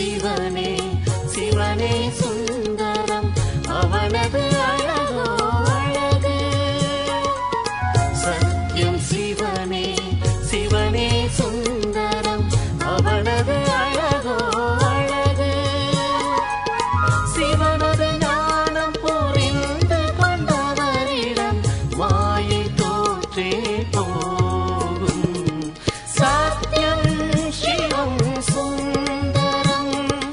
சிவனே சிவனே சுந்தரம் அவனது அழகோ அழகு சத்யம் சிவனே சிவனே சுந்தரம் அவனது அழகோ அழகு சிவனது ஞானம் புரிந்து கொண்டவரிடம் மாயை தோற்றே போகும் சத்யம் சிவம் சுந்தரம்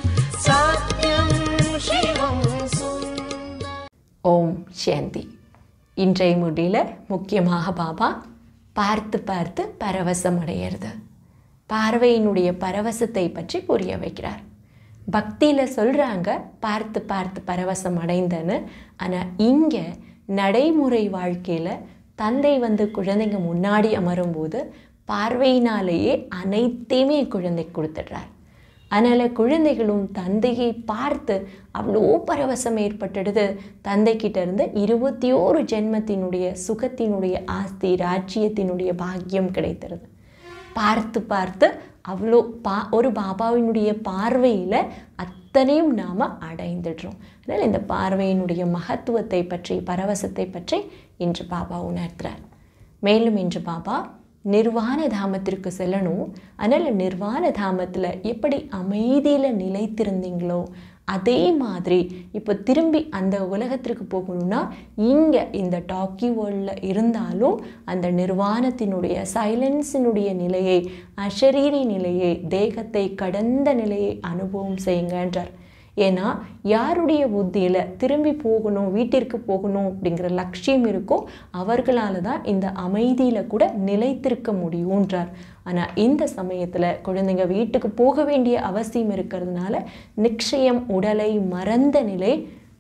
சத்யம் சிவம் சுந்தரம் ஓம் சாந்தி இன்றைய முடியில் முக்கியமாக பாபா பார்த்து பார்த்து பரவசம் அடையிறது பார்வையினுடைய பரவசத்தை பற்றி புரிய வைக்கிறார் பக்தியில் சொல்கிறாங்க பார்த்து பார்த்து பரவசம் அடைந்தன்னு ஆனால் இங்கே நடைமுறை வாழ்க்கையில் தந்தை வந்து குழந்தைங்க முன்னாடி அமரும்போது பார்வையினாலேயே அனைத்தையுமே குழந்தை கொடுத்துடுறார் அதனால் குழந்தைகளும் தந்தையை பார்த்து அவ்வளோ பரவசம் ஏற்பட்டுடுது தந்தைக்கிட்ட இருந்து இருபத்தி ஓரு ஜென்மத்தினுடைய சுகத்தினுடைய ஆஸ்தி ராஜ்யத்தினுடைய பாக்கியம் கிடைத்துருது பார்த்து பார்த்து அவ்வளோ பா ஒரு பாபாவினுடைய பார்வையில் அத்தனையும் நாம் அடைந்துடுறோம் அதனால் இந்த பார்வையினுடைய மகத்துவத்தை பற்றி பரவசத்தை பற்றி இன்று பாபா உணர்த்துறார் மேலும் இன்று பாபா நிர்வாண தாமத்திற்கு செல்லணும் அதனால் நிர்வாண தாமத்தில் எப்படி அமைதியில் நிலைத்திருந்தீங்களோ அதே மாதிரி இப்போ திரும்பி அந்த உலகத்திற்கு போகணும்னா இங்கே இந்த டாக்கி வேர்ல்டில் இருந்தாலும் அந்த நிர்வாணத்தினுடைய சைலன்ஸினுடைய நிலையை அஷரீரி நிலையை தேகத்தை கடந்த நிலையை அனுபவம் செய்யுங்கன்றார் ஏன்னா யாருடைய புத்தியில் திரும்பி போகணும் வீட்டிற்கு போகணும் அப்படிங்கிற லட்சியம் இருக்கோ அவர்களால் தான் இந்த அமைதியில் கூட நிலைத்திருக்க முடியுன்றார் ஆனால் இந்த சமயத்தில் குழந்தைங்க வீட்டுக்கு போக வேண்டிய அவசியம் இருக்கிறதுனால நிச்சயம் உடலை மறந்த நிலை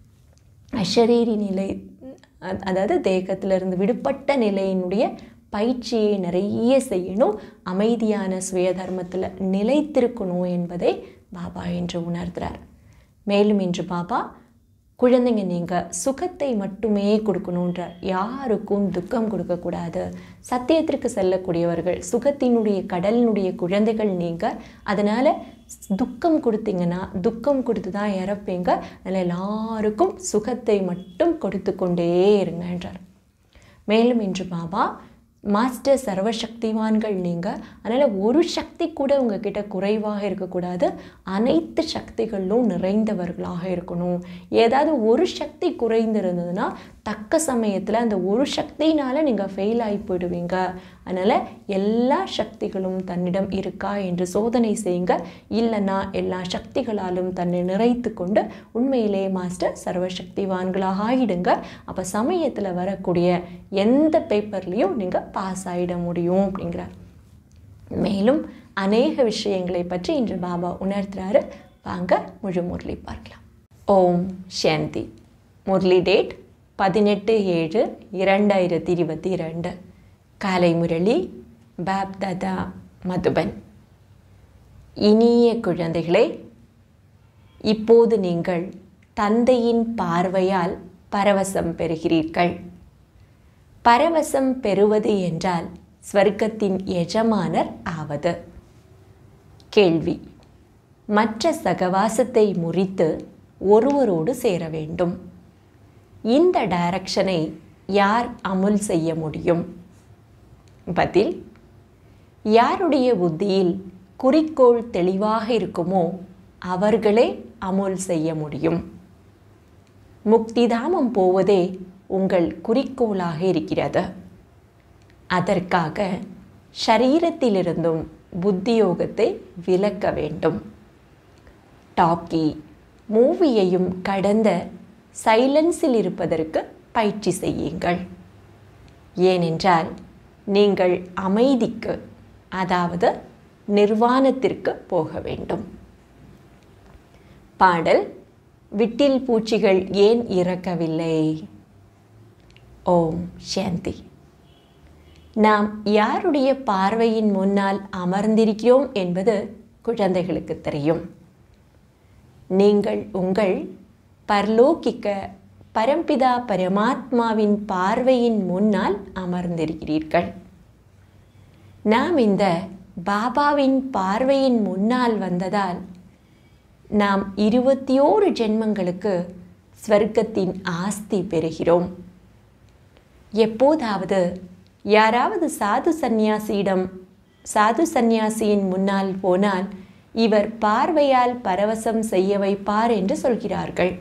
அஷரீரி நிலை அ- அதாவது தேகத்திலிருந்து விடுபட்ட நிலையினுடைய பயிற்சியை நிறைய செய்யணும் அமைதியான சுயதர்மத்தில் நிலைத்திருக்கணும் என்பதை பாபா என்று உணர்த்துறார் மேலும் இன்று பாபா குழந்தைங்க நீங்கள் சுகத்தை மட்டுமே கொடுக்கணுன்ற யாருக்கும் துக்கம் கொடுக்கக்கூடாது சத்தியத்திற்கு செல்லக்கூடியவர்கள் சுகத்தினுடைய கடலினுடைய குழந்தைகள் நீங்கள் அதனால் துக்கம் கொடுத்தீங்கன்னா துக்கம் கொடுத்து தான் இறப்பீங்க அதனால் எல்லாருக்கும் சுகத்தை மட்டும் கொடுத்து கொண்டே இருங்கன்றார் மேலும் இன்று பாபா மாஸ்டர் சர்வசக்திவான்கள் நீங்கள் அதனால் ஒரு சக்தி கூட உங்ககிட்ட குறைவாக இருக்கக்கூடாது அனைத்து சக்திகளிலும் நிறைந்தவர்களாக இருக்கணும் ஏதாவது ஒரு சக்தி குறைந்திருந்ததுன்னா தக்க சமயத்தில் அந்த ஒரு சக்தியினால் நீங்கள் ஃபெயில் ஆகி போயிடுவீங்க அதனால் எல்லா சக்திகளும் தன்னிடம் இருக்கா என்று சோதனை செய்யுங்க இல்லைன்னா எல்லா சக்திகளாலும் தன்னை நிறைத்து கொண்டு உண்மையிலே மாஸ்டர் சர்வசக்திவான்களாக ஆகிடுங்க அப்போ சமயத்தில் வரக்கூடிய எந்த பேப்பர்லேயும் நீங்கள் பாஸ் ஆகிட முடியும் அப்படிங்கிறார் மேலும் அநேக விஷயங்களை பற்றி இன்று பாபா உணர்த்துறாரு வாங்க முழு முரளி பார்க்கலாம் ஓம் சாந்தி முரளி டேட் பதினெட்டு ஏழு இரண்டாயிரத்தி இருபத்தி இரண்டு காலை முரளி பாப் தாதா மதுபன் இனிய குழந்தைகளே இப்போது நீங்கள் தந்தையின் பார்வையால் பரவசம் பெறுகிறீர்கள் பரவசம் பெறுவது என்றால் ஸ்வர்க்கத்தின் எஜமானர் ஆவது கேள்வி மற்ற சகவாசத்தை முறித்து ஒருவரோடு சேர வேண்டும் இந்த டைரக்ஷனை யார் அமுல் செய்ய முடியும் பதில் யாருடைய புத்தியில் குறிக்கோள் தெளிவாக இருக்குமோ அவர்களே அமுல் செய்ய முடியும் முக்திதாமம் போவதே உங்கள் குறிக்கோளாக இருக்கிறது அதற்காக ஷரீரத்திலிருந்தும் புத்தியோகத்தை விலக்க வேண்டும் டாக்கி மூவியையும் கடந்த சைலன்ஸில் இருப்பதற்கு பயிற்சி செய்யுங்கள் ஏனென்றால் நீங்கள் அமைதிக்கு அதாவது நிர்வாணத்திற்கு போக வேண்டும் பாடல் விட்டில் பூச்சிகள் ஏன் இறக்கவில்லை ஓம் சாந்தி நாம் யாருடைய பார்வையின் முன்னால் அமர்ந்திருக்கிறோம் என்பது குழந்தைகளுக்கு தெரியும் நீங்கள் உங்கள் பரலோகிக்க பரம்பிதா பரமாத்மாவின் பார்வையின் முன்னால் அமர்ந்திருக்கிறீர்கள் நாம் இந்த பாபாவின் பார்வையின் முன்னால் வந்ததால் நாம் இருபத்தி ஓரு ஜென்மங்களுக்கு ஸ்வர்க்கத்தின் ஆஸ்தி பெறுகிறோம் எப்போதாவது யாராவது சாது சந்நியாசியிடம் சாது சந்நியாசியின் முன்னால் போனால் இவர் பார்வையால் பரவசம் செய்ய வைப்பார் என்று சொல்கிறார்கள்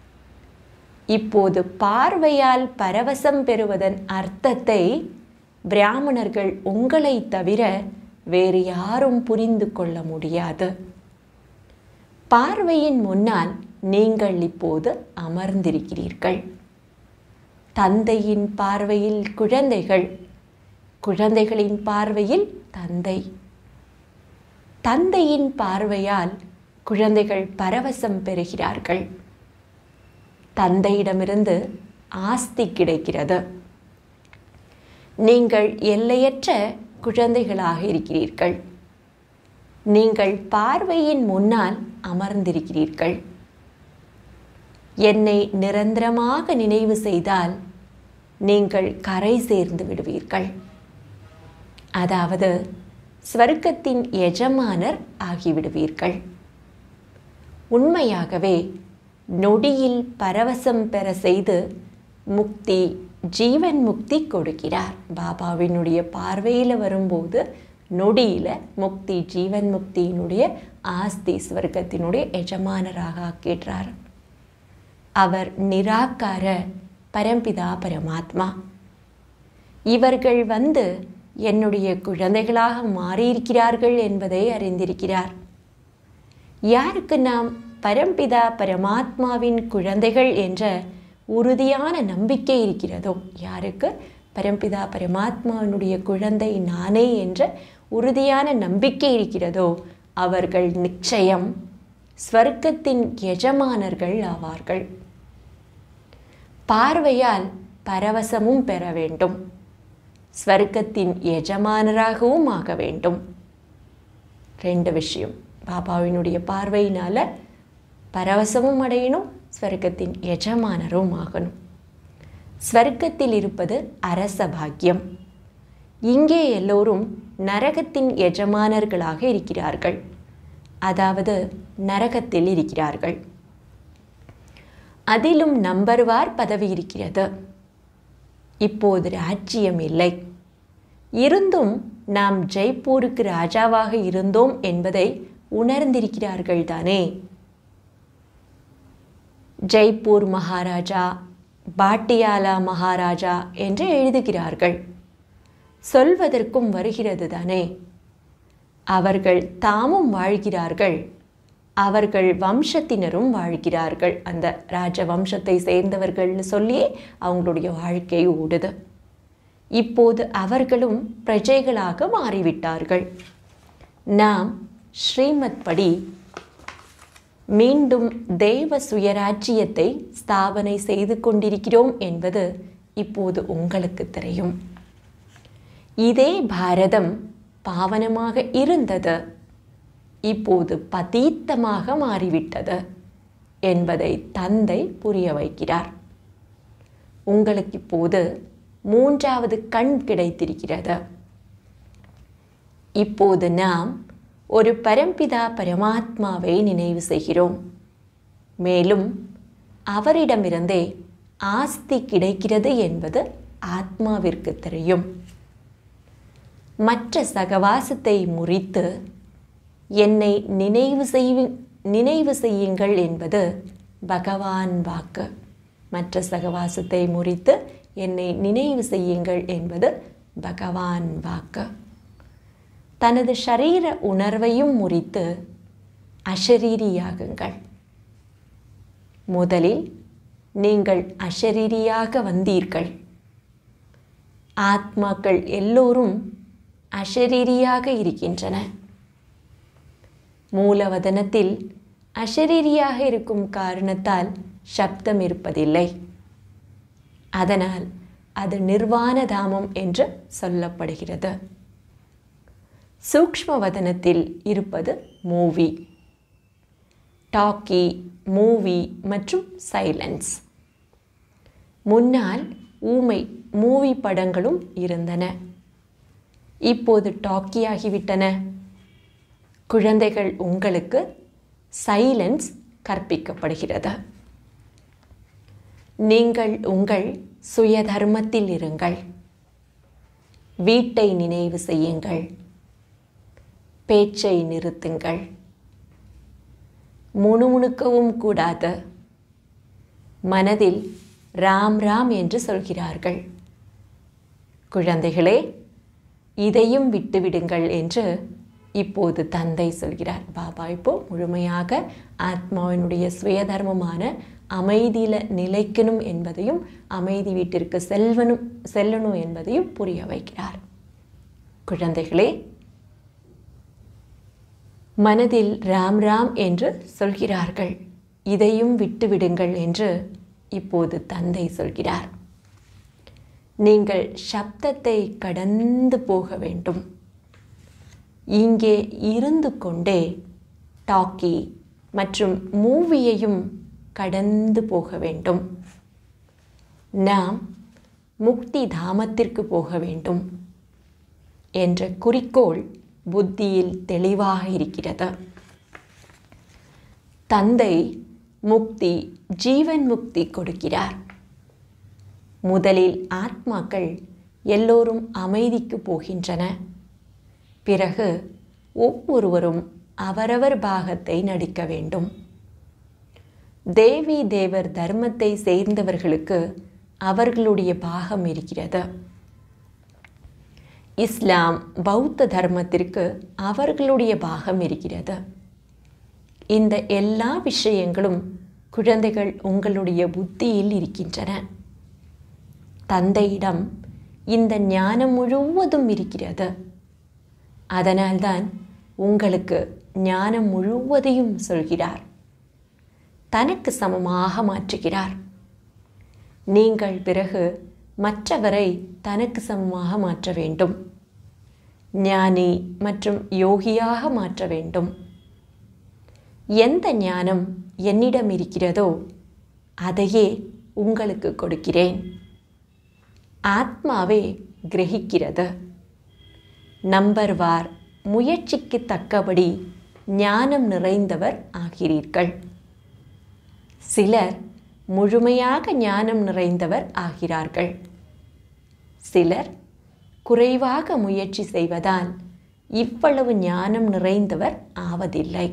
இப்போது பார்வையால் பரவசம் பெறுவதன் அர்த்தத்தை பிராமணர்கள் உங்களை தவிர வேறு யாரும் புரிந்து கொள்ள முடியாது பார்வையின் முன்னால் நீங்கள் இப்போது அமர்ந்திருக்கிறீர்கள் தந்தையின் பார்வையில் குழந்தைகள் குழந்தைகளின் பார்வையில் தந்தை தந்தையின் பார்வையால் குழந்தைகள் பரவசம் பெறுகிறார்கள் தந்தையிடமிருந்து ஆஸ்தி கிடைக்கிறது நீங்கள் எல்லையற்ற குழந்தைகளாக இருக்கிறீர்கள் நீங்கள் பார்வையின் முன்னால் அமர்ந்திருக்கிறீர்கள் என்னை நிரந்தரமாக நினைவு செய்தால் நீங்கள் கரை சேர்ந்து விடுவீர்கள் அதாவது ஸ்வர்க்கத்தின் எஜமானர் ஆகிவிடுவீர்கள் உண்மையாகவே நொடியில் பரவசம் பெற செய்து முக்தி ஜீவன் முக்தி கொடுக்கிறார் பாபாவினுடைய பார்வையில் வரும்போது நொடியில் முக்தி ஜீவன் முக்தியினுடைய ஆஸ்தி ஸ்வர்க்கத்தினுடைய எஜமானராக ஆக்கிடுறார் அவர் நிராகார பரம்பிதா பரமாத்மா இவர்கள் வந்து என்னுடைய குழந்தைகளாக மாறியிருக்கிறார்கள் என்பதை அறிந்திருக்கிறார் யாருக்கு நாம் பரம்பிதா பரமாத்மாவின் குழந்தைகள் என்ற உறுதியான நம்பிக்கை இருக்கிறதோ யாருக்கு பரம்பிதா பரமாத்மாவினுடைய குழந்தை நானே என்ற உறுதியான நம்பிக்கை இருக்கிறதோ அவர்கள் நிச்சயம் ஸ்வர்க்கத்தின் எஜமானர்கள் ஆவார்கள் பார்வையால் பரவசமும் பெற வேண்டும் ஸ்வர்க்கத்தின் எஜமானராகவும் ஆக வேண்டும் ரெண்டு விஷயம் பாபாவினுடைய பார்வையினால் பரவசமும் அடையணும் ஸ்வர்க்கத்தின் எஜமானரும் ஆகணும் ஸ்வர்க்கத்தில் இருப்பது அரச பாக்கியம் இங்கே எல்லோரும் நரகத்தின் எஜமானர்களாக இருக்கிறார்கள் அதாவது நரகத்தில் இருக்கிறார்கள் அதிலும் நம்பர்வார் பதவி இருக்கிறது இப்போது ராஜ்யம் இல்லை இருந்தும் நாம் ஜெய்ப்பூருக்கு ராஜாவாக இருந்தோம் என்பதை உணர்ந்திருக்கிறார்கள் தானே ஜெய்ப்பூர் மகாராஜா பாட்டியாலா மகாராஜா என்று எழுதுகிறார்கள் சொல்வதற்கும் வருகிறது தானே அவர்கள் தாமும் வாழ்கிறார்கள் அவர்கள் வம்சத்தினரும் வாழ்கிறார்கள் அந்த ராஜ வம்சத்தை சேர்ந்தவர்கள்னு சொல்லி அவங்களுடைய வாழ்க்கை ஓடுது இப்போது அவர்களும் பிரஜைகளாக மாறிவிட்டார்கள் நாம் ஸ்ரீமத் படி மீண்டும் தெய்வ சுயராஜ்யத்தை ஸ்தாபனை செய்து கொண்டிருக்கிறோம் என்பது இப்போது உங்களுக்கு தெரியும் இதே பாரதம் பாவனமாக இருந்தது இப்போது பதீத்தமாக மாறிவிட்டது என்பதை தந்தை புரிய வைக்கிறார் உங்களுக்கு இப்போது மூன்றாவது கண் கிடைத்திருக்கிறது இப்போது நாம் ஒரு பரம்பிதா பரமாத்மாவை நினைவு செய்கிறோம் மேலும் அவரிடமிருந்தே ஆஸ்தி கிடைக்கிறது என்பது ஆத்மாவிற்கு தெரியும் மற்ற சகவாசத்தை முறித்து என்னை நினைவு செய்வி நினைவு செய்யுங்கள் என்பது பகவான் வாக்கு மற்ற சகவாசத்தை முறித்து என்னை நினைவு செய்யுங்கள் என்பது பகவான் வாக்கு தனது ஷரீர உணர்வையும் முறித்து அஷரீரியாகுங்கள் முதலில் நீங்கள் அஷரீரியாக வந்தீர்கள் ஆத்மாக்கள் எல்லோரும் அஷரீரியாக இருக்கின்றன மூலவதனத்தில் அஷரீரியாக இருக்கும் காரணத்தால் சப்தம் இருப்பதில்லை அதனால் அது நிர்வாண தாமம் என்று சொல்லப்படுகிறது சூக்ஷ்ம வதனத்தில் இருப்பது மூவி டாக்கி மூவி மற்றும் சைலன்ஸ் முன்னால் ஊமை மூவி படங்களும் இருந்தன இப்போது டாக்கி ஆகிவிட்டன குழந்தைகள் உங்களுக்கு சைலன்ஸ் கற்பிக்கப்படுகிறது நீங்கள் உங்கள் சுய தர்மத்தில் இருங்கள் வீட்டை நினைவு செய்யுங்கள் பேச்சை நிறுத்துங்கள் முணுமுணுக்கவும் கூடாது மனதில் ராம் ராம் என்று சொல்கிறார்கள் குழந்தைகளே இதையும் விட்டுவிடுங்கள் என்று இப்போது தந்தை சொல்கிறார் பாபா இப்போ முழுமையாக ஆத்மாவினுடைய சுயதர்மமான அமைதியில் நிலைக்கணும் என்பதையும் அமைதி வீட்டிற்கு செல்வனும் செல்லணும் என்பதையும் புரிய வைக்கிறார் குழந்தைகளே மனதில் ராம் ராம் என்று சொல்கிறார்கள் இதையும் விட்டுவிடுங்கள் என்று இப்போது தந்தை சொல்கிறார் நீங்கள் சப்தத்தை கடந்து போக வேண்டும் இங்கே இருந்து கொண்டே டாக்கி மற்றும் மூவியையும் கடந்து போக வேண்டும் நாம் முக்தி தாமத்திற்கு போக வேண்டும் என்ற குறிக்கோள் புத்தியில் தெளிவாக இருக்கிறது தந்தை முக்தி ஜீவன் முக்தி கொடுக்கிறார் முதலில் ஆத்மாக்கள் எல்லோரும் அமைதிக்கு போகின்றன பிறகு ஒவ்வொருவரும் அவரவர் பாகத்தை நடிக்க வேண்டும் தேவி தேவர் தர்மத்தை சேர்ந்தவர்களுக்கு அவர்களுடைய பாகம் இருக்கிறது இஸ்லாம் பௌத்த தர்மத்திற்கு அவர்களுடைய பாகம் இருக்கிறது இந்த எல்லா விஷயங்களும் குழந்தைகள் உங்களுடைய புத்தியில் இருக்கின்றன தந்தையிடம் இந்த ஞானம் முழுவதும் இருக்கிறது அதனால்தான் உங்களுக்கு ஞானம் முழுவதையும் சொல்கிறார் தனக்கு சமமாக மாற்றுகிறார் நீங்கள் பிறகு மற்றவரை தனக்கு சமமாக மாற்ற வேண்டும் ஞானி மற்றும் யோகியாக மாற்ற வேண்டும் எந்த ஞானம் என்னிடம் இருக்கிறதோ அதையே உங்களுக்கு கொடுக்கிறேன் ஆத்மாவே கிரகிக்கிறது நம்பர் வார் முயற்சிக்கு தக்கபடி ஞானம் நிறைந்தவர் ஆகிறீர்கள் சிலர் முழுமையாக ஞானம் நிறைந்தவர் ஆகிறார்கள் சிலர் குறைவாக முயற்சி செய்வதால் இவ்வளவு ஞானம் நிறைந்தவர் ஆவதில்லை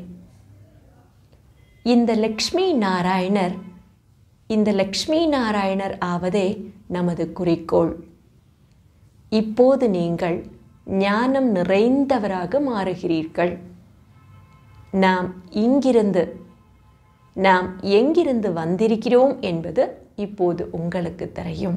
இந்த லக்ஷ்மி நாராயணர் இந்த லக்ஷ்மி நாராயணர் ஆவதே நமது குறிக்கோள் இப்போது நீங்கள் ஞானம் நிறைந்தவராக மாறுகிறீர்கள் நாம் இங்கிருந்து நாம் எங்கிருந்து வந்திருக்கிறோம் என்பது இப்போது உங்களுக்கு தெரியும்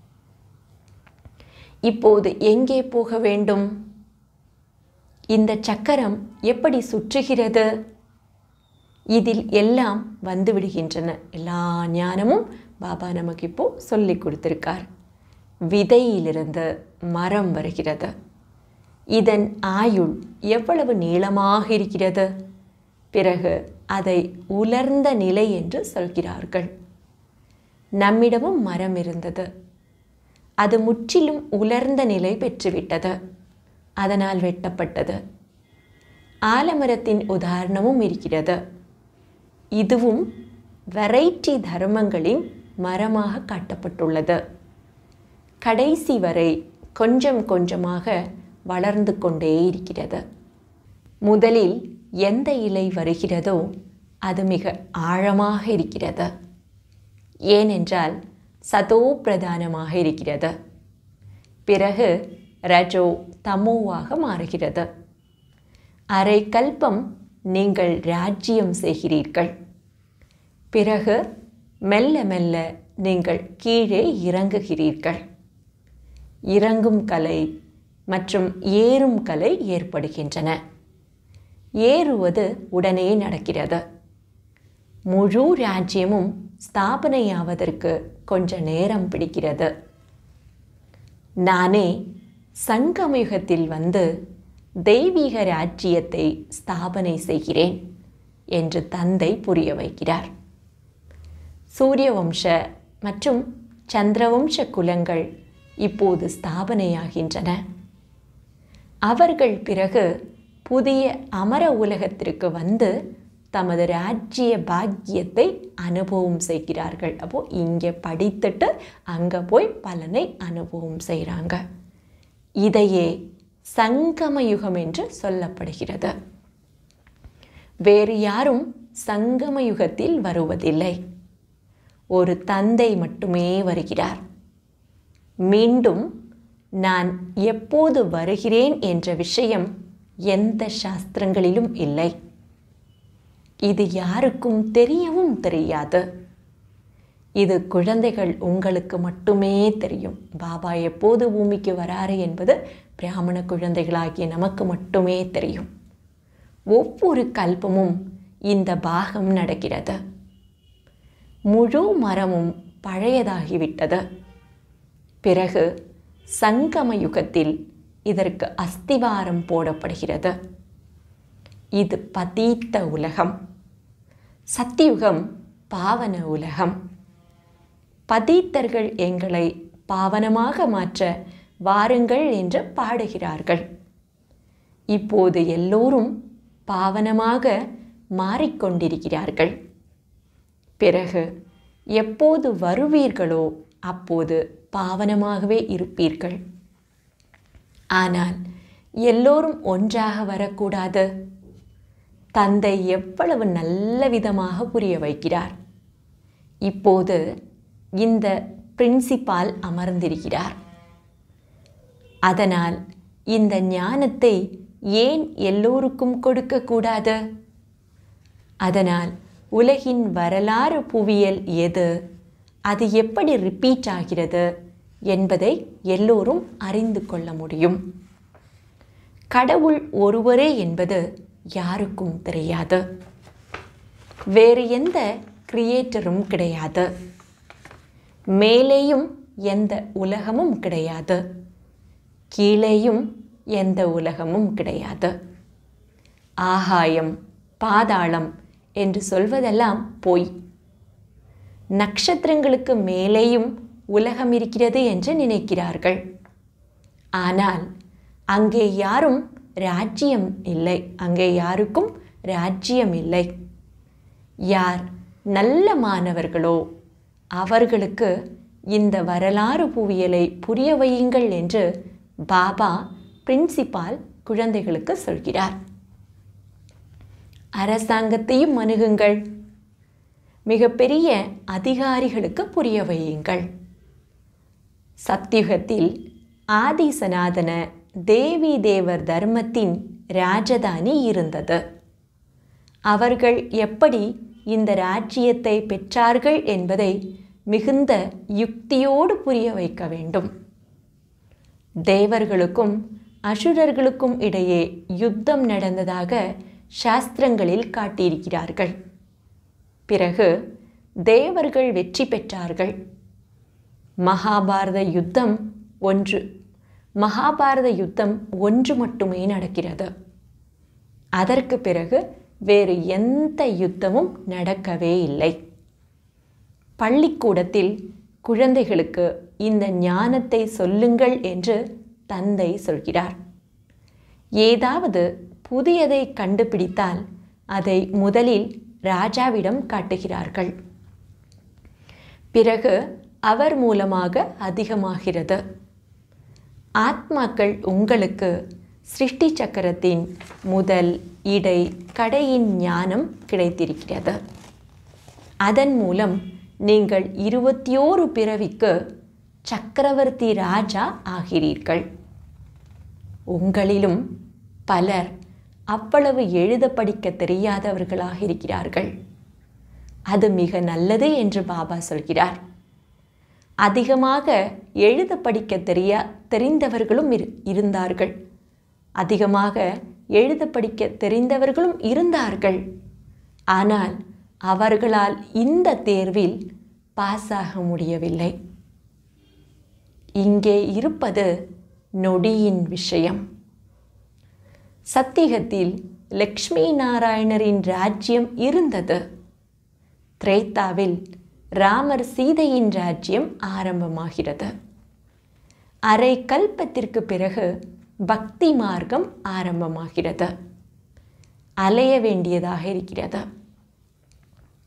இப்போது எங்கே போக வேண்டும் இந்த சக்கரம் எப்படி சுற்றுகிறது இதில் எல்லாம் வந்து விடுகின்றன எல்லா ஞானமும் பாபா நமக்கு இப்போ சொல்லி கொடுத்திருக்கார் விதையிலிருந்து மரம் வருகிறது இதன் ஆயுள் எவ்வளவு நீளமாக இருக்கிறது பிறகு அதை உலர்ந்த நிலை என்று சொல்கிறார்கள் நம்மிடமும் மரம் இருந்தது அது முற்றிலும் உலர்ந்த நிலை பெற்றுவிட்டது அதனால் வெட்டப்பட்டது ஆலமரத்தின் உதாரணமும் இருக்கிறது இதுவும் வெரைட்டி தர்மங்களின் மரமாக காட்டப்பட்டுள்ளது கடைசி வரை கொஞ்சம் கொஞ்சமாக வளர்ந்து கொண்டே இருக்கிறது முதலில் எந்த இலை வருகிறதோ அது மிக ஆழமாக இருக்கிறது ஏனென்றால் சதோ பிரதானமாக இருக்கிறது பிறகு ரஜோ தமோவாக மாறுகிறது அரை கல்பம் நீங்கள் ராஜ்யம் செய்கிறீர்கள் பிறகு மெல்ல மெல்ல நீங்கள் கீழே இறங்குகிறீர்கள் இறங்கும் கலை மற்றும் ஏறும் கலை ஏற்படுகின்றன ஏறுவது உடனே நடக்கிறது முழு ராஜ்யமும் ஸ்தாபனையாவதற்கு கொஞ்ச நேரம் பிடிக்கிறது நானே சங்கமயுகத்தில் வந்து தெய்வீக ராஜ்யத்தை ஸ்தாபனை செய்கிறேன் என்று தந்தை புரிய வைக்கிறார் சூரியவம்ச மற்றும் சந்திரவம்ச குலங்கள் இப்போது ஸ்தாபனையாகின்றன அவர்கள் பிறகு புதிய அமர உலகத்திற்கு வந்து தமது ராஜ்ய பாக்கியத்தை அனுபவம் செய்கிறார்கள் அப்போ இங்கே படித்துட்டு அங்கே போய் பலனை அனுபவம் செய்கிறாங்க இதையே சங்கம யுகம் என்று சொல்லப்படுகிறது வேறு யாரும் சங்கம யுகத்தில் வருவதில்லை ஒரு தந்தை மட்டுமே வருகிறார் மீண்டும் நான் எப்போது வருகிறேன் என்ற விஷயம் எந்த சாஸ்திரங்களிலும் இல்லை இது யாருக்கும் தெரியவும் தெரியாது இது குழந்தைகள் உங்களுக்கு மட்டுமே தெரியும் பாபா எப்போது பூமிக்கு வராரு என்பது பிராமண குழந்தைகளாகிய நமக்கு மட்டுமே தெரியும் ஒவ்வொரு கல்பமும் இந்த பாகம் நடக்கிறது முழு மரமும் பழையதாகிவிட்டது பிறகு சங்கம யுகத்தில் இதற்கு அஸ்திவாரம் போடப்படுகிறது இது பதீத்த உலகம் சத்தியுகம் பாவன உலகம் பதீத்தர்கள் எங்களை பாவனமாக மாற்ற வாருங்கள் என்று பாடுகிறார்கள் இப்போது எல்லோரும் பாவனமாக மாறிக்கொண்டிருக்கிறார்கள் பிறகு எப்போது வருவீர்களோ அப்போது பாவனமாகவே இருப்பீர்கள் ஆனால் எல்லோரும் ஒன்றாக வரக்கூடாது தந்தை எவ்வளவு நல்ல விதமாக புரிய வைக்கிறார் இப்போது இந்த பிரின்சிபால் அமர்ந்திருக்கிறார் அதனால் இந்த ஞானத்தை ஏன் எல்லோருக்கும் கொடுக்கக்கூடாது அதனால் உலகின் வரலாறு புவியியல் எது அது எப்படி ரிப்பீட் ஆகிறது என்பதை எல்லோரும் அறிந்து கொள்ள முடியும் கடவுள் ஒருவரே என்பது யாருக்கும் தெரியாது வேறு எந்த கிரியேட்டரும் கிடையாது மேலேயும் எந்த உலகமும் கிடையாது கீழேயும் எந்த உலகமும் கிடையாது ஆகாயம் பாதாளம் என்று சொல்வதெல்லாம் பொய் நட்சத்திரங்களுக்கு மேலேயும் உலகம் இருக்கிறது என்று நினைக்கிறார்கள் ஆனால் அங்கே யாரும் ராஜ்யம் இல்லை அங்கே யாருக்கும் ராஜ்யம் இல்லை யார் நல்ல மாணவர்களோ அவர்களுக்கு இந்த வரலாறு புவியலை புரிய வையுங்கள் என்று பாபா பிரின்சிபால் குழந்தைகளுக்கு சொல்கிறார் அரசாங்கத்தையும் அணுகுங்கள் மிகப்பெரிய அதிகாரிகளுக்கு புரிய வையுங்கள் சத்தியுகத்தில் ஆதி சனாதன தேவி தேவர் தர்மத்தின் ராஜதானி இருந்தது அவர்கள் எப்படி இந்த ராஜ்யத்தை பெற்றார்கள் என்பதை மிகுந்த யுக்தியோடு புரிய வைக்க வேண்டும் தேவர்களுக்கும் அசுரர்களுக்கும் இடையே யுத்தம் நடந்ததாக சாஸ்திரங்களில் காட்டியிருக்கிறார்கள் பிறகு தேவர்கள் வெற்றி பெற்றார்கள் மகாபாரத யுத்தம் ஒன்று மகாபாரத யுத்தம் ஒன்று மட்டுமே நடக்கிறது அதற்கு பிறகு வேறு எந்த யுத்தமும் நடக்கவே இல்லை பள்ளிக்கூடத்தில் குழந்தைகளுக்கு இந்த ஞானத்தை சொல்லுங்கள் என்று தந்தை சொல்கிறார் ஏதாவது புதியதை கண்டுபிடித்தால் அதை முதலில் ராஜாவிடம் காட்டுகிறார்கள் பிறகு அவர் மூலமாக அதிகமாகிறது ஆத்மாக்கள் உங்களுக்கு சிருஷ்டி சக்கரத்தின் முதல் இடை கடையின் ஞானம் கிடைத்திருக்கிறது அதன் மூலம் நீங்கள் இருபத்தி ஓரு பிறவிக்கு சக்கரவர்த்தி ராஜா ஆகிறீர்கள் உங்களிலும் பலர் அவ்வளவு எழுத படிக்க தெரியாதவர்களாக இருக்கிறார்கள் அது மிக நல்லது என்று பாபா சொல்கிறார் அதிகமாக எழுத படிக்க தெரியா தெரிந்தவர்களும் இரு இருந்தார்கள் அதிகமாக எழுத படிக்க தெரிந்தவர்களும் இருந்தார்கள் ஆனால் அவர்களால் இந்த தேர்வில் பாஸ் ஆக முடியவில்லை இங்கே இருப்பது நொடியின் விஷயம் சத்தியகத்தில் லக்ஷ்மி நாராயணரின் ராஜ்யம் இருந்தது திரேத்தாவில் ராமர் சீதையின் ராஜ்யம் ஆரம்பமாகிறது அரை கல்பத்திற்கு பிறகு பக்தி மார்க்கம் ஆரம்பமாகிறது அலைய வேண்டியதாக இருக்கிறது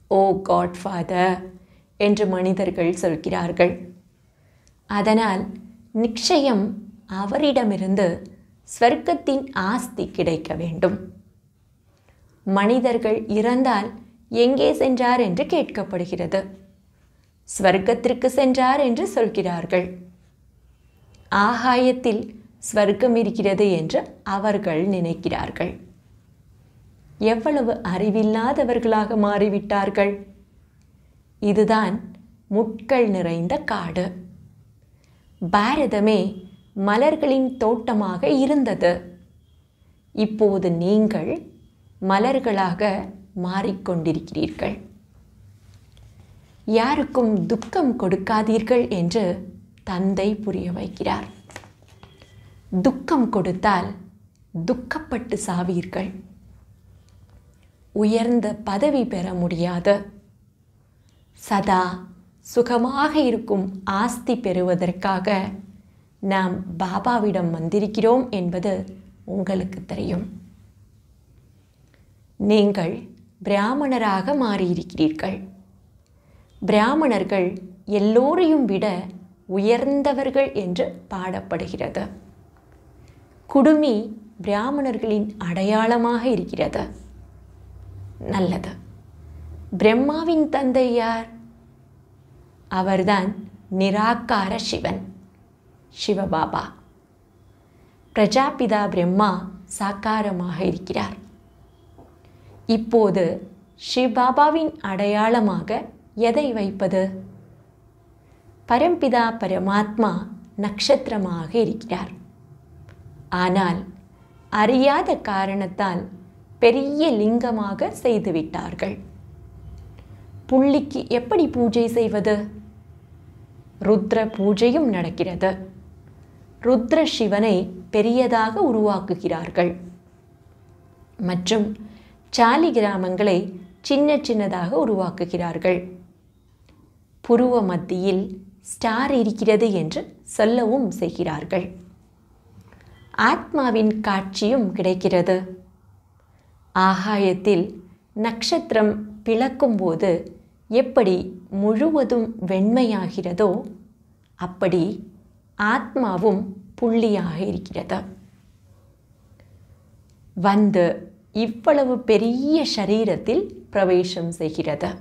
ஓ காட் ஃபாதர் என்று மனிதர்கள் சொல்கிறார்கள் அதனால் நிச்சயம் அவரிடமிருந்து ஸ்வர்க்கத்தின் ஆஸ்தி கிடைக்க வேண்டும் மனிதர்கள் இறந்தால் எங்கே சென்றார் என்று கேட்கப்படுகிறது ஸ்வர்க்கத்திற்கு சென்றார் என்று சொல்கிறார்கள் ஆகாயத்தில் ஸ்வர்க்கம் இருக்கிறது என்று அவர்கள் நினைக்கிறார்கள் எவ்வளவு அறிவில்லாதவர்களாக மாறிவிட்டார்கள் இதுதான் முட்கள் நிறைந்த காடு பாரதமே மலர்களின் தோட்டமாக இருந்தது இப்போது நீங்கள் மலர்களாக மாறிக்கொண்டிருக்கிறீர்கள் யாருக்கும் துக்கம் கொடுக்காதீர்கள் என்று தந்தை புரிய வைக்கிறார் துக்கம் கொடுத்தால் துக்கப்பட்டு சாவீர்கள் உயர்ந்த பதவி பெற முடியாது சதா சுகமாக இருக்கும் ஆஸ்தி பெறுவதற்காக நாம் பாபாவிடம் வந்திருக்கிறோம் என்பது உங்களுக்கு தெரியும் நீங்கள் பிராமணராக மாறியிருக்கிறீர்கள் பிராமணர்கள் எல்லோரையும் விட உயர்ந்தவர்கள் என்று பாடப்படுகிறது குடுமி பிராமணர்களின் அடையாளமாக இருக்கிறது நல்லது பிரம்மாவின் தந்தை யார் அவர்தான் நிராகார சிவன் சிவபாபா பிரஜாபிதா பிரம்மா சாக்காரமாக இருக்கிறார் இப்போது சிவபாபாவின் அடையாளமாக எதை வைப்பது பரம்பிதா பரமாத்மா நட்சத்திரமாக இருக்கிறார் ஆனால் அறியாத காரணத்தால் பெரிய லிங்கமாக செய்துவிட்டார்கள் புள்ளிக்கு எப்படி பூஜை செய்வது ருத்ர பூஜையும் நடக்கிறது ருத்ர சிவனை பெரியதாக உருவாக்குகிறார்கள் மற்றும் சாலி கிராமங்களை சின்ன சின்னதாக உருவாக்குகிறார்கள் புருவ மத்தியில் ஸ்டார் இருக்கிறது என்று சொல்லவும் செய்கிறார்கள் ஆத்மாவின் காட்சியும் கிடைக்கிறது ஆகாயத்தில் நட்சத்திரம் பிளக்கும்போது எப்படி முழுவதும் வெண்மையாகிறதோ அப்படி ஆத்மாவும் புள்ளியாக இருக்கிறது வந்து இவ்வளவு பெரிய சரீரத்தில் பிரவேசம் செய்கிறது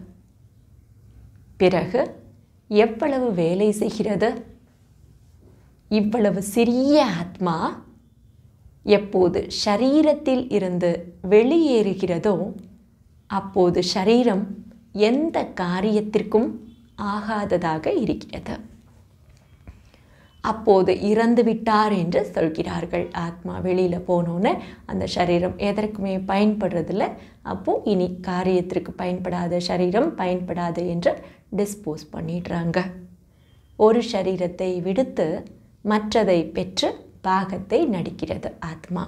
பிறகு எவ்வளவு வேலை செய்கிறது இவ்வளவு சிறிய ஆத்மா எப்போது ஷரீரத்தில் இருந்து வெளியேறுகிறதோ அப்போது ஷரீரம் எந்த காரியத்திற்கும் ஆகாததாக இருக்கிறது அப்போது இறந்து விட்டார் என்று சொல்கிறார்கள் ஆத்மா வெளியில் போனோன்னு அந்த சரீரம் எதற்குமே பயன்படுறதில்ல அப்போது இனி காரியத்திற்கு பயன்படாத சரீரம் பயன்படாது என்று டிஸ்போஸ் பண்ணிடுறாங்க ஒரு சரீரத்தை விடுத்து மற்றதை பெற்று பாகத்தை நடிக்கிறது ஆத்மா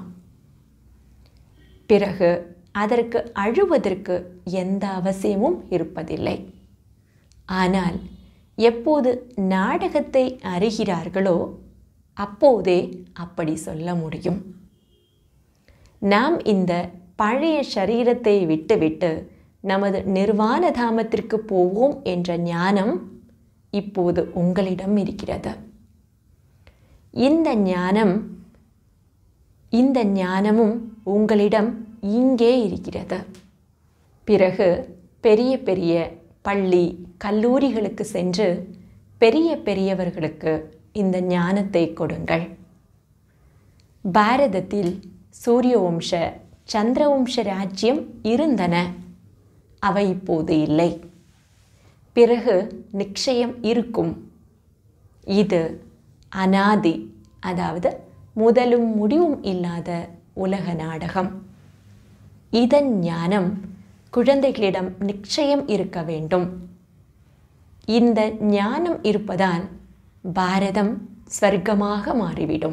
பிறகு அதற்கு அழுவதற்கு எந்த அவசியமும் இருப்பதில்லை ஆனால் எப்போது நாடகத்தை அறிகிறார்களோ அப்போதே அப்படி சொல்ல முடியும் நாம் இந்த பழைய சரீரத்தை விட்டுவிட்டு நமது நிர்வாண தாமத்திற்கு போவோம் என்ற ஞானம் இப்போது உங்களிடம் இருக்கிறது இந்த ஞானம் இந்த ஞானமும் உங்களிடம் இங்கே இருக்கிறது பிறகு பெரிய பெரிய பள்ளி கல்லூரிகளுக்கு சென்று பெரிய பெரியவர்களுக்கு இந்த ஞானத்தை கொடுங்கள் பாரதத்தில் சூரியவம்ச சந்திரவம்ச ராஜ்யம் இருந்தன அவை இப்போது இல்லை பிறகு நிச்சயம் இருக்கும் இது அனாதி அதாவது முதலும் முடிவும் இல்லாத உலக நாடகம் இதன் ஞானம் குழந்தைகளிடம் நிச்சயம் இருக்க வேண்டும் இந்த ஞானம் இருப்பதால் பாரதம் ஸ்வர்க்கமாக மாறிவிடும்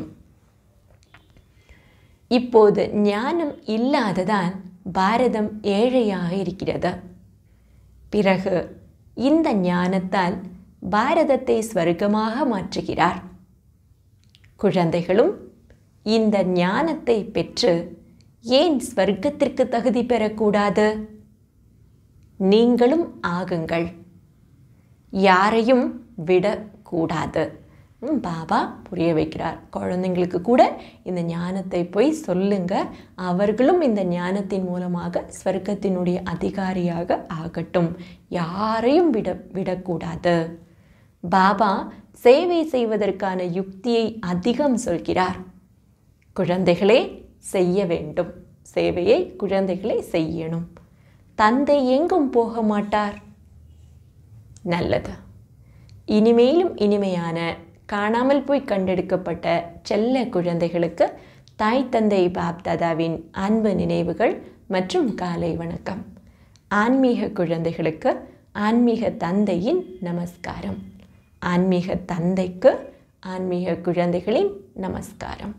இப்போது ஞானம் இல்லாததால் பாரதம் ஏழையாக இருக்கிறது பிறகு இந்த ஞானத்தால் பாரதத்தை ஸ்வர்க்கமாக மாற்றுகிறார் குழந்தைகளும் இந்த ஞானத்தை பெற்று ஏன் ஸ்வர்க்கத்திற்கு தகுதி பெறக்கூடாது நீங்களும் ஆகுங்கள் யாரையும் விடக்கூடாது ம், பாபா புரிய வைக்கிறார் குழந்தைங்களுக்கு கூட இந்த ஞானத்தை போய் சொல்லுங்க அவர்களும் இந்த ஞானத்தின் மூலமாக ஸ்வர்க்கத்தினுடைய அதிகாரியாக ஆகட்டும் யாரையும் விட விடக்கூடாது பாபா சேவை செய்வதற்கான யுக்தியை அதிகம் சொல்கிறார் குழந்தைகளே செய்ய வேண்டும் சேவையை குழந்தைகளே செய்யணும் தந்தை எங்கும் போக மாட்டார் நல்லது இனிமேலும் இனிமையான காணாமல் போய் கண்டெடுக்கப்பட்ட செல்ல குழந்தைகளுக்கு தாய் தந்தை பாப்தாதாவின் அன்பு நினைவுகள் மற்றும் காலை வணக்கம் ஆன்மீக குழந்தைகளுக்கு ஆன்மீக தந்தையின் நமஸ்காரம் ஆன்மீக தந்தைக்கு ஆன்மீக குழந்தைகளின் நமஸ்காரம்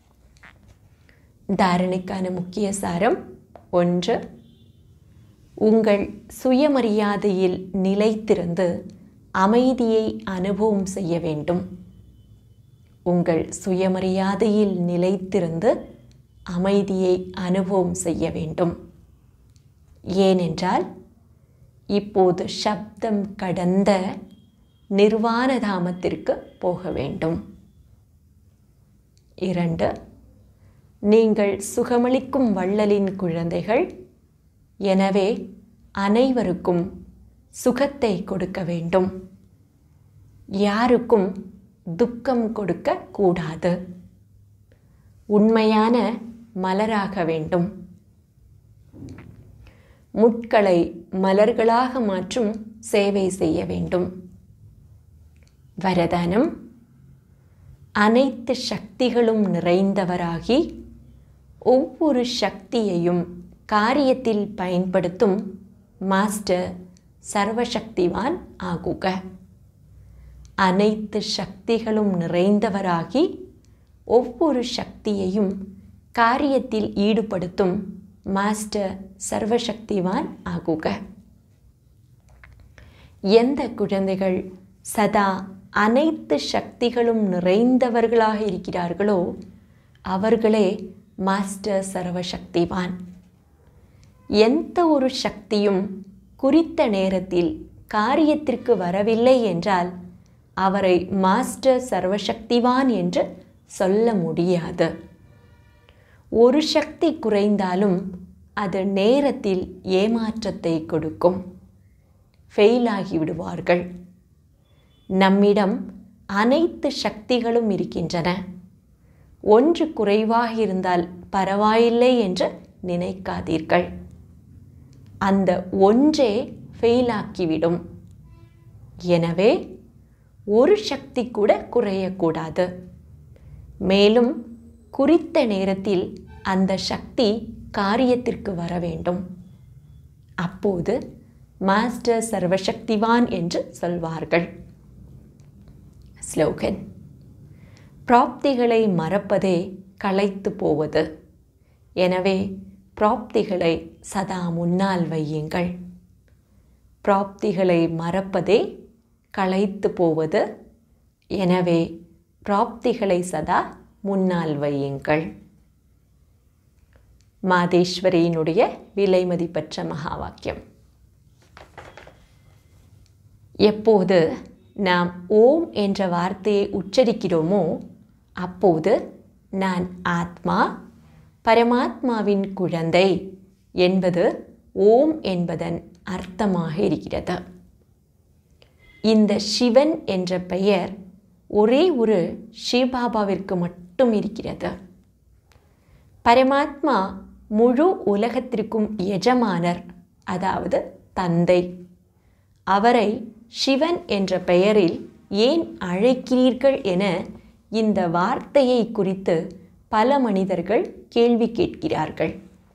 தாரணைக்கான முக்கிய சாரம் ஒன்று உங்கள் சுயமரியாதையில் நிலைத்திருந்து அமைதியை அனுபவம் செய்ய வேண்டும் உங்கள் சுயமரியாதையில் நிலைத்திருந்து அமைதியை அனுபவம் செய்ய வேண்டும் ஏனென்றால் இப்போது சப்தம் கடந்த நிர்வாண தாமத்திற்கு போக வேண்டும் இரண்டு நீங்கள் சுகமளிக்கும் வள்ளலின் குழந்தைகள் எனவே அனைவருக்கும் சுகத்தை கொடுக்க வேண்டும் யாருக்கும் துக்கம் கொடுக்க கூடாது உண்மையான மலராக வேண்டும் முட்களை மலர்களாக மாற்றும் சேவை செய்ய வேண்டும் வரதானம் அனைத்து சக்திகளும் நிறைந்தவராகி ஒவ்வொரு சக்தியையும் காரியத்தில் பயன்படுத்தும் மாஸ்டர் சர்வசக்திவான் ஆகுக அனைத்து சக்திகளும் நிறைந்தவராகி ஒவ்வொரு சக்தியையும் காரியத்தில் ஈடுபடுத்தும் மாஸ்டர் சர்வசக்திவான் ஆகுக எந்த குழந்தைகள் சதா அனைத்து சக்திகளும் நிறைந்தவர்களாக இருக்கிறார்களோ அவர்களே மாஸ்டர் சர்வசக்திவான் எந்த ஒரு சக்தியும் குறித்த நேரத்தில் காரியத்திற்கு வரவில்லை என்றால் அவரை மாஸ்டர் சர்வசக்திவான் என்று சொல்ல முடியாது ஒரு சக்தி குறைந்தாலும் அது நேரத்தில் ஏமாற்றத்தை கொடுக்கும் ஃபெயிலாகி விடுவார்கள் நம்மிடம் அனைத்து சக்திகளும் இருக்கின்றன ஒன்று குறைவாக இருந்தால் பரவாயில்லை என்று நினைக்காதீர்கள் அந்த ஒன்றே ஃபெயிலாக்கிவிடும் எனவே ஒரு சக்தி கூட குறையக்கூடாது மேலும் குறித்த நேரத்தில் அந்த சக்தி காரியத்திற்கு வர வேண்டும் அப்போது மாஸ்டர் சர்வசக்திவான் என்று சொல்வார்கள் ஸ்லோகன் பிராப்திகளை மறப்பதே களைத்து போவது எனவே பிராப்திகளை சதா முன்னால் வையுங்கள் பிராப்திகளை மறப்பதே களைத்து போவது எனவே பிராப்திகளை சதா முன்னால் வையுங்கள் மாதேஸ்வரியினுடைய விலைமதிப்பற்ற மகா வாக்கியம் எப்போது நாம் ஓம் என்ற வார்த்தையை உச்சரிக்கிறோமோ அப்போது நான் ஆத்மா பரமாத்மாவின் குழந்தை என்பது ஓம் என்பதன் அர்த்தமாக இருக்கிறது இந்த சிவன் என்ற பெயர் ஒரே ஒரு ஸ்ரீபாபாவிற்கு மட்டும் இருக்கிறது பரமாத்மா முழு உலகத்திற்கும் எஜமானர் அதாவது தந்தை அவரை சிவன் என்ற பெயரில் ஏன் அழைக்கிறீர்கள் என இந்த வார்த்தையை குறித்து பல மனிதர்கள் கேள்வி கேட்கிறார்கள்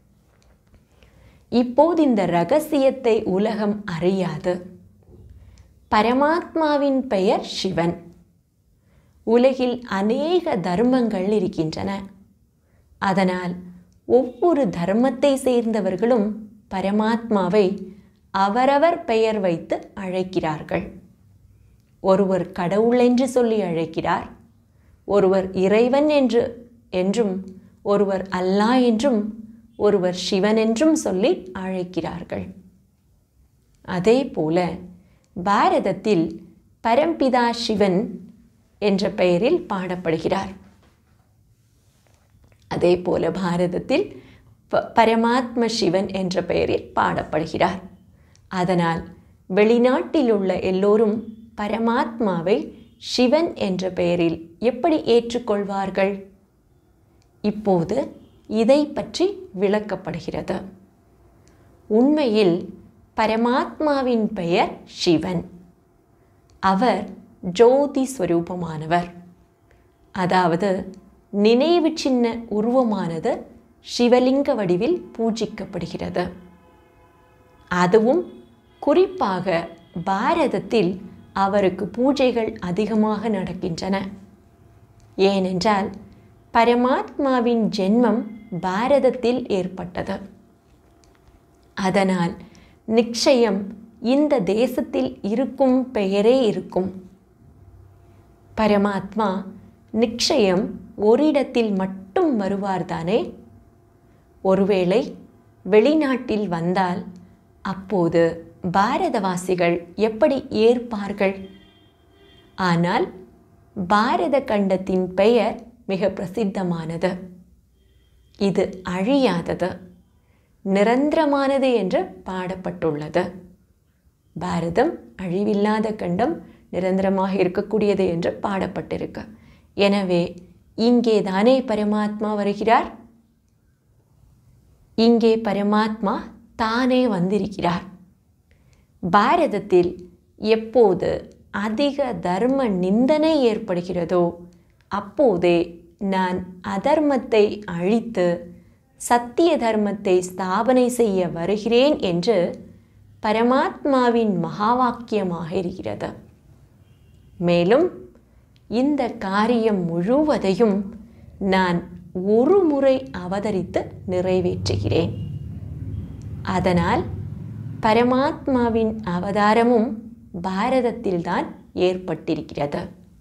இப்போது இந்த ரகசியத்தை உலகம் அறியாது பரமாத்மாவின் பெயர் சிவன் உலகில் அநேக தர்மங்கள் இருக்கின்றன அதனால் ஒவ்வொரு தர்மத்தை சேர்ந்தவர்களும் பரமாத்மாவை அவரவர் பெயர் வைத்து அழைக்கிறார்கள் ஒருவர் கடவுள் என்று சொல்லி அழைக்கிறார் ஒருவர் இறைவன் என்று என்றும் ஒருவர் அல்லாஹ் என்றும் ஒருவர் சிவன் என்றும் சொல்லி அழைக்கிறார்கள் அதே போல பாரதத்தில் பரம்பிதா சிவன் என்ற பெயரில் பாடப்படுகிறார் அதே போல பாரதத்தில் ப- பரமாத்ம சிவன் என்ற பெயரில் பாடப்படுகிறார் அதனால் வெளிநாட்டில் உள்ள எல்லோரும் பரமாத்மாவை சிவன் என்ற பெயரில் எப்படி ஏற்றுக்கொள்வார்கள் இப்போது இதை பற்றி விளக்கப்படுகிறது உண்மையில் பரமாத்மாவின் பெயர் சிவன் அவர் ஜோதி ஸ்வரூபமானவர் அதாவது நினைவு சின்ன உருவமானது சிவலிங்க வடிவில் பூஜிக்கப்படுகிறது அதுவும் குறிப்பாக பாரதத்தில் அவருக்கு பூஜைகள் அதிகமாக நடக்கின்றன ஏனென்றால் பரமாத்மாவின் ஜென்மம் பாரதத்தில் ஏற்பட்டது அதனால் நிச்சயம் இந்த தேசத்தில் இருக்கும் பெயரே இருக்கும் பரமாத்மா நிச்சயம் ஓரிடத்தில் மட்டும் வருவார்தானே ஒருவேளை வெளிநாட்டில் வந்தால் அப்போது பாரதவாசிகள் எப்படி ஏற்பார்கள் ஆனால் பாரத கண்டத்தின் பெயர் மிக பிரசித்தமானது இது அழியாதது நிரந்தரமானது என்று பாடப்பட்டுள்ளது பாரதம் அழிவில்லாத கண்டம் நிரந்தரமாக இருக்கக்கூடியது என்று பாடப்பட்டிருக்கு எனவே இங்கே தானே பரமாத்மா வருகிறார் இங்கே பரமாத்மா தானே வந்திருக்கிறார் பாரதத்தில் எப்போது அதிக தர்ம நிந்தனை ஏற்படுகிறதோ அப்போதே நான் அதர்மத்தை அழித்து சத்திய தர்மத்தை ஸ்தாபனை செய்ய வருகிறேன் என்று பரமாத்மாவின் மகா வாக்கியமாக இருக்கிறது மேலும் இந்த காரியம் முழுவதையும் நான் ஒரு முறை அவதரித்து நிறைவேற்றுகிறேன் அதனால் பரமாத்மாவின் அவதாரமும் பாரதத்தில்தான் ஏற்பட்டிருக்கிறது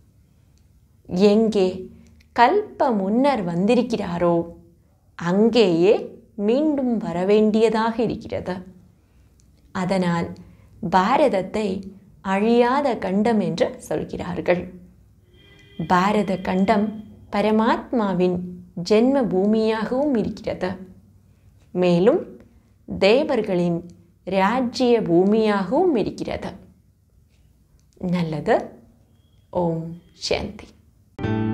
எங்கே கல்ப முன்னர் வந்திருக்கிறாரோ அங்கேயே மீண்டும் வரவேண்டியதாக இருக்கிறது அதனால் பாரதத்தை அழியாத கண்டம் என்று சொல்கிறார்கள் பாரத கண்டம் பரமாத்மாவின் ஜென்ம பூமியாகவும் இருக்கிறது மேலும் தேவர்களின் ராஜ்ய பூமியாகவும் இருக்கிறது நல்லது ஓம் சாந்தி